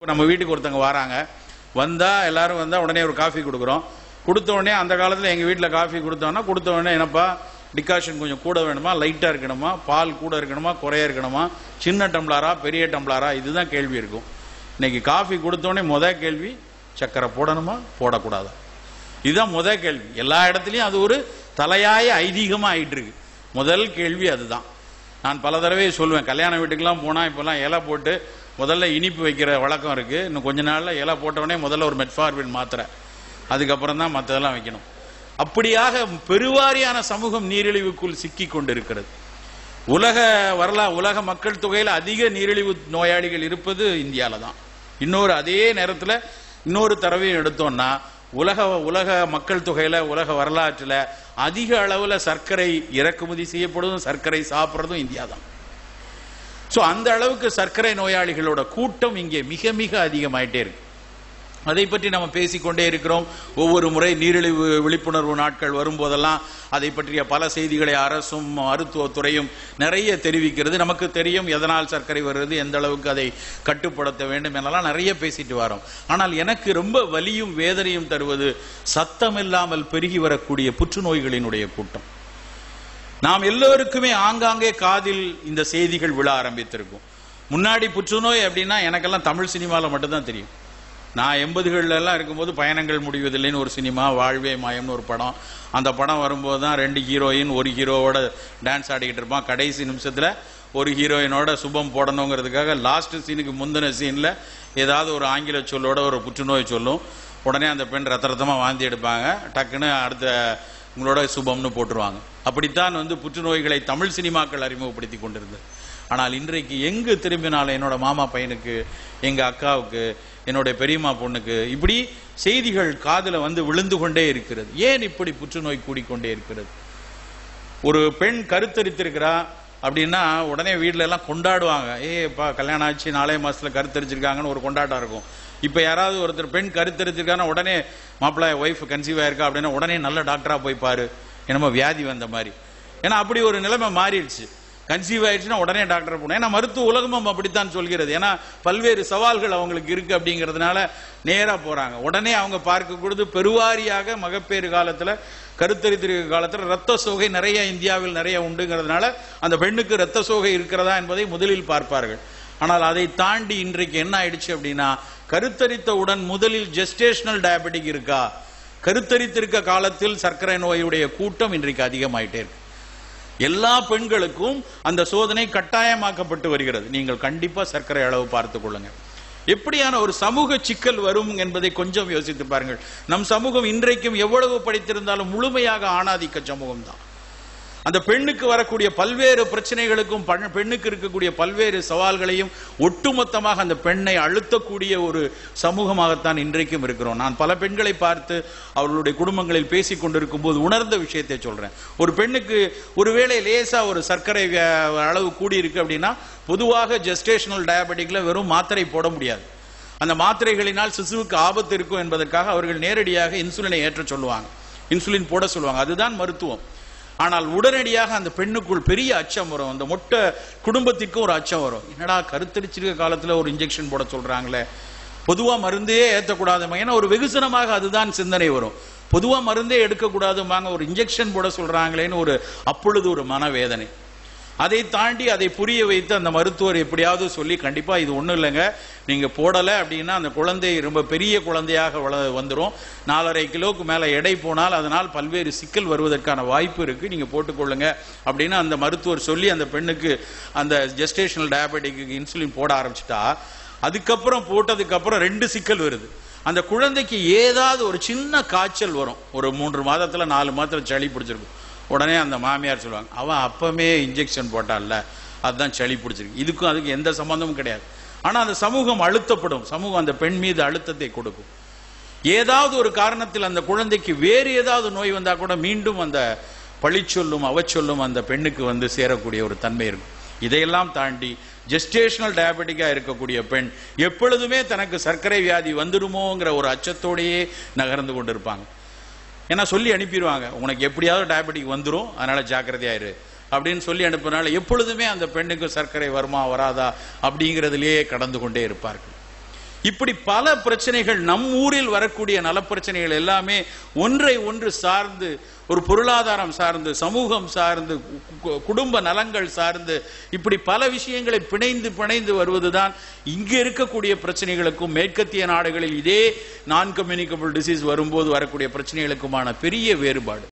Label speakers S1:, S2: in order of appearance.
S1: நம்ம வீட்டுக்கு ஒருத்தங்க வராங்க வந்தா எல்லாரும் வந்தா உடனே ஒரு காஃபி கொடுக்குறோம் கொடுத்த உடனே அந்த காலத்துல எங்க வீட்ல காஃபி கொடுத்தோம்னா கொடுத்த உடனே என்னப்பா டிகாஷன் கொஞ்சம் கூட வேணுமா லைட்டா இருக்கணுமா பால் கூட இருக்கணுமா குறைய இருக்கணுமா சின்ன டம்ளாரா பெரிய டம்ளாரா இதுதான் கேள்வி இருக்கும் இன்னைக்கு காஃபி கொடுத்த உடனே முத கேள்வி சக்கரை போடணுமா போடக்கூடாதா இதுதான் முத கேள்வி எல்லா இடத்துலயும் அது ஒரு தலையாய ஐதீகமா ஆயிட்டு இருக்கு முதல் கேள்வி அதுதான் நான் பல தடவை சொல்லுவேன் கல்யாண வீட்டுக்கெல்லாம் போனா இப்பெல்லாம் இலை போட்டு முதல்ல இனிப்பு வைக்கிற வழக்கம் இருக்கு இன்னும் கொஞ்ச நாள்ல இலை போட்டவொடனே முதல்ல ஒரு மெட்ஃபார்பின் மாத்திரை அதுக்கப்புறம் தான் மற்றதெல்லாம் வைக்கணும் அப்படியாக பெருவாரியான சமூகம் நீரிழிவுக்குள் சிக்கி கொண்டிருக்கிறது உலக வரலா உலக மக்கள் தொகையில் அதிக நீரிழிவு நோயாளிகள் இருப்பது இந்தியால தான் இன்னொரு அதே நேரத்தில் இன்னொரு தரவையும் எடுத்தோம்னா உலக உலக மக்கள் தொகையில உலக வரலாற்றுல அதிக அளவுல சர்க்கரை இறக்குமதி செய்யப்படுவதும் சர்க்கரை சாப்பிட்றதும் இந்தியா தான் ஸோ அந்த அளவுக்கு சர்க்கரை நோயாளிகளோட கூட்டம் இங்கே மிக மிக அதிகமாயிட்டே இருக்கு அதை பற்றி நம்ம பேசிக்கொண்டே இருக்கிறோம் ஒவ்வொரு முறை நீரிழிவு விழிப்புணர்வு நாட்கள் வரும்போதெல்லாம் அதை பற்றிய பல செய்திகளை அரசும் மருத்துவத்துறையும் நிறைய தெரிவிக்கிறது நமக்கு தெரியும் எதனால் சர்க்கரை வருகிறது எந்த அளவுக்கு அதை கட்டுப்படுத்த வேண்டும் எனலாம் நிறைய பேசிட்டு வரோம் ஆனால் எனக்கு ரொம்ப வலியும் வேதனையும் தருவது சத்தமில்லாமல் பெருகி வரக்கூடிய புற்றுநோய்களினுடைய கூட்டம் நாம் எல்லோருக்குமே ஆங்காங்கே காதில் இந்த செய்திகள் விழ ஆரம்பித்திருக்கும் முன்னாடி புற்றுநோய் அப்படின்னா எனக்கெல்லாம் தமிழ் சினிமாவில் மட்டும்தான் தெரியும் நான் எண்பதுகள்ல எல்லாம் இருக்கும்போது பயணங்கள் முடிவதில்லைன்னு ஒரு சினிமா வாழ்வே மாயம்னு ஒரு படம் அந்த படம் வரும்போது தான் ரெண்டு ஹீரோயின் ஒரு ஹீரோவோட டான்ஸ் ஆடிக்கிட்டு இருப்பான் கடைசி நிமிஷத்துல ஒரு ஹீரோயினோட சுபம் போடணுங்கிறதுக்காக லாஸ்ட் சீனுக்கு முந்தின சீன்ல ஏதாவது ஒரு ஆங்கில சொல்லோட ஒரு புற்றுநோய் சொல்லும் உடனே அந்த பெண் ரத்த ரத்தமா வாந்தி எடுப்பாங்க டக்குன்னு அடுத்த உங்களோட சுபம்னு போட்டுருவாங்க அப்படித்தான் வந்து புற்றுநோய்களை தமிழ் சினிமாக்கள் அறிமுகப்படுத்தி கொண்டிருந்தது ஆனால் இன்றைக்கு எங்கு திரும்பினாலும் என்னோட மாமா பையனுக்கு எங்க அக்காவுக்கு என்னுடைய பெரியம்மா பொண்ணுக்கு இப்படி செய்திகள் காதுல வந்து விழுந்து கொண்டே இருக்கிறது ஏன் இப்படி புற்றுநோய் கூடிக்கொண்டே இருக்கிறது ஒரு பெண் கருத்தரித்திருக்கிறா அப்படின்னா உடனே வீட்ல எல்லாம் கொண்டாடுவாங்க ஏப்பா கல்யாணம் ஆச்சு நாலே மாசத்துல கருத்தரிச்சிருக்காங்கன்னு ஒரு கொண்டாட்டம் இருக்கும் இப்ப யாராவது ஒருத்தர் பெண் கருத்தரிச்சிருக்காங்கன்னா உடனே மாப்பிள்ளை ஒய்ஃப் கன்சீவ் ஆயிருக்கா அப்படின்னா உடனே நல்ல டாக்டரா போய் பாரு என்னமோ வியாதி வந்த மாதிரி ஏன்னா அப்படி ஒரு நிலைமை மாறிடுச்சு கன்சீவ் ஆயிடுச்சுன்னா உடனே டாக்டர் போகணும் ஏன்னா மருத்துவ உலகமும் அப்படித்தான் சொல்கிறது ஏன்னா பல்வேறு சவால்கள் அவங்களுக்கு இருக்கு அப்படிங்கிறதுனால நேரா போறாங்க உடனே அவங்க பார்க்க கொடுத்து பெருவாரியாக மகப்பேறு காலத்துல கருத்தரித்திருக்க காலத்துல ரத்த சோகை நிறைய இந்தியாவில் நிறைய உண்டுங்கிறதுனால அந்த பெண்ணுக்கு ரத்த சோகை இருக்கிறதா என்பதை முதலில் பார்ப்பார்கள் ஆனால் அதை தாண்டி இன்றைக்கு என்ன ஆயிடுச்சு அப்படின்னா கருத்தரித்தவுடன் முதலில் ஜெஸ்டேஷனல் டயபெட்டிக் இருக்கா கருத்தரித்திருக்க காலத்தில் சர்க்கரை நோயுடைய கூட்டம் இன்றைக்கு அதிகமாயிட்டே இருக்கு எல்லா பெண்களுக்கும் அந்த சோதனை கட்டாயமாக்கப்பட்டு வருகிறது நீங்கள் கண்டிப்பா சர்க்கரை அளவு பார்த்துக் கொள்ளுங்க எப்படியான ஒரு சமூக சிக்கல் வரும் என்பதை கொஞ்சம் யோசித்து பாருங்கள் நம் சமூகம் இன்றைக்கும் எவ்வளவு படித்திருந்தாலும் முழுமையாக ஆணாதிக்க சமூகம் தான் அந்த பெண்ணுக்கு வரக்கூடிய பல்வேறு பிரச்சனைகளுக்கும் பண்- பெண்ணுக்கு இருக்கக்கூடிய பல்வேறு சவால்களையும் ஒட்டுமொத்தமாக அந்த பெண்ணை அழுத்தக்கூடிய ஒரு சமூகமாகத்தான் இன்றைக்கும் இருக்கிறோம் நான் பல பெண்களை பார்த்து அவர்களுடைய குடும்பங்களில் பேசிக் கொண்டிருக்கும் போது உணர்ந்த விஷயத்தை சொல்றேன் ஒரு பெண்ணுக்கு ஒருவேளை லேசா ஒரு சர்க்கரை வியா- அளவு கூடி இருக்கு அப்படின்னா பொதுவாக ஜெஸ்டேஷனல் டயபெட்டிக்ல வெறும் மாத்திரை போட முடியாது அந்த மாத்திரைகளினால் சிசுவுக்கு ஆபத்து இருக்கும் என்பதற்காக அவர்கள் நேரடியாக இன்சுலினை ஏற்ற சொல்லுவாங்க இன்சுலின் போட சொல்லுவாங்க அதுதான் மருத்துவம் ஆனால் உடனடியாக அந்த பெண்ணுக்குள் பெரிய அச்சம் வரும் அந்த மொட்டை குடும்பத்திற்கும் ஒரு அச்சம் வரும் என்னடா கருத்தரிச்சிருக்க காலத்துல ஒரு இன்ஜெக்ஷன் போட சொல்றாங்களே பொதுவா மருந்தே ஏத்தக்கூடாதுமா ஏன்னா ஒரு வெகுசனமாக அதுதான் சிந்தனை வரும் பொதுவா மருந்தே எடுக்கக்கூடாதுமாங்க ஒரு இன்ஜெக்ஷன் போட சொல்றாங்களேன்னு ஒரு அப்பொழுது ஒரு மனவேதனை அதை தாண்டி அதை புரிய வைத்து அந்த மருத்துவர் எப்படியாவது சொல்லி கண்டிப்பா இது ஒண்ணும் இல்லைங்க நீங்க போடல அப்படின்னா அந்த குழந்தை ரொம்ப பெரிய குழந்தையாக வள வந்துரும் நாலரை கிலோவுக்கு மேல எடை போனால் அதனால் பல்வேறு சிக்கல் வருவதற்கான வாய்ப்பு இருக்கு நீங்க போட்டுக்கொள்ளுங்க அப்படின்னு அந்த மருத்துவர் சொல்லி அந்த பெண்ணுக்கு அந்த ஜெஸ்டேஷனல் டயபெட்டிக்கு இன்சுலின் போட ஆரம்பிச்சிட்டா அதுக்கப்புறம் போட்டதுக்கு அப்புறம் ரெண்டு சிக்கல் வருது அந்த குழந்தைக்கு ஏதாவது ஒரு சின்ன காய்ச்சல் வரும் ஒரு மூன்று மாதத்துல நாலு மாதத்துல சளி பிடிச்சிருக்கும் உடனே அந்த மாமியார் சொல்லுவாங்க அவன் அப்பமே இன்ஜெக்ஷன் போட்டான்ல அதுதான் சளி பிடிச்சிருக்கு இதுக்கும் அதுக்கு எந்த சம்பந்தமும் கிடையாது ஆனா அந்த சமூகம் அழுத்தப்படும் சமூகம் அந்த பெண் மீது அழுத்தத்தை கொடுக்கும் ஏதாவது ஒரு காரணத்தில் அந்த குழந்தைக்கு வேறு ஏதாவது நோய் வந்தா கூட மீண்டும் அந்த பழிச்சொல்லும் அவச்சொல்லும் அந்த பெண்ணுக்கு வந்து சேரக்கூடிய ஒரு தன்மை இருக்கும் இதையெல்லாம் தாண்டி ஜெஸ்டேஷனல் டயபெட்டிக்கா இருக்கக்கூடிய பெண் எப்பொழுதுமே தனக்கு சர்க்கரை வியாதி வந்துடுமோங்கிற ஒரு அச்சத்தோடையே நகர்ந்து கொண்டிருப்பாங்க ஏன்னா சொல்லி அனுப்பிடுவாங்க உனக்கு எப்படியாவது டயபெட்டிக் வந்துரும் அதனால ஜாக்கிரதையா இரு அப்படின்னு சொல்லி அனுப்புனால எப்பொழுதுமே அந்த பெண்ணுக்கு சர்க்கரை வருமா வராதா அப்படிங்கிறதுலேயே கடந்து கொண்டே இருப்பார்கள் இப்படி பல பிரச்சனைகள் நம் ஊரில் வரக்கூடிய நலப்பிரச்சனைகள் எல்லாமே ஒன்றை ஒன்று சார்ந்து ஒரு பொருளாதாரம் சார்ந்து சமூகம் சார்ந்து கு- கு- குடும்ப நலங்கள் சார்ந்து இப்படி பல விஷயங்களை பிணைந்து பிணைந்து வருவதுதான் இங்கு இருக்கக்கூடிய பிரச்சனைகளுக்கும் மேற்கத்திய நாடுகளில் இதே நான் கம்யூனிகபிள் டிசீஸ் வரும்போது வரக்கூடிய பிரச்சனைகளுக்குமான பெரிய வேறுபாடு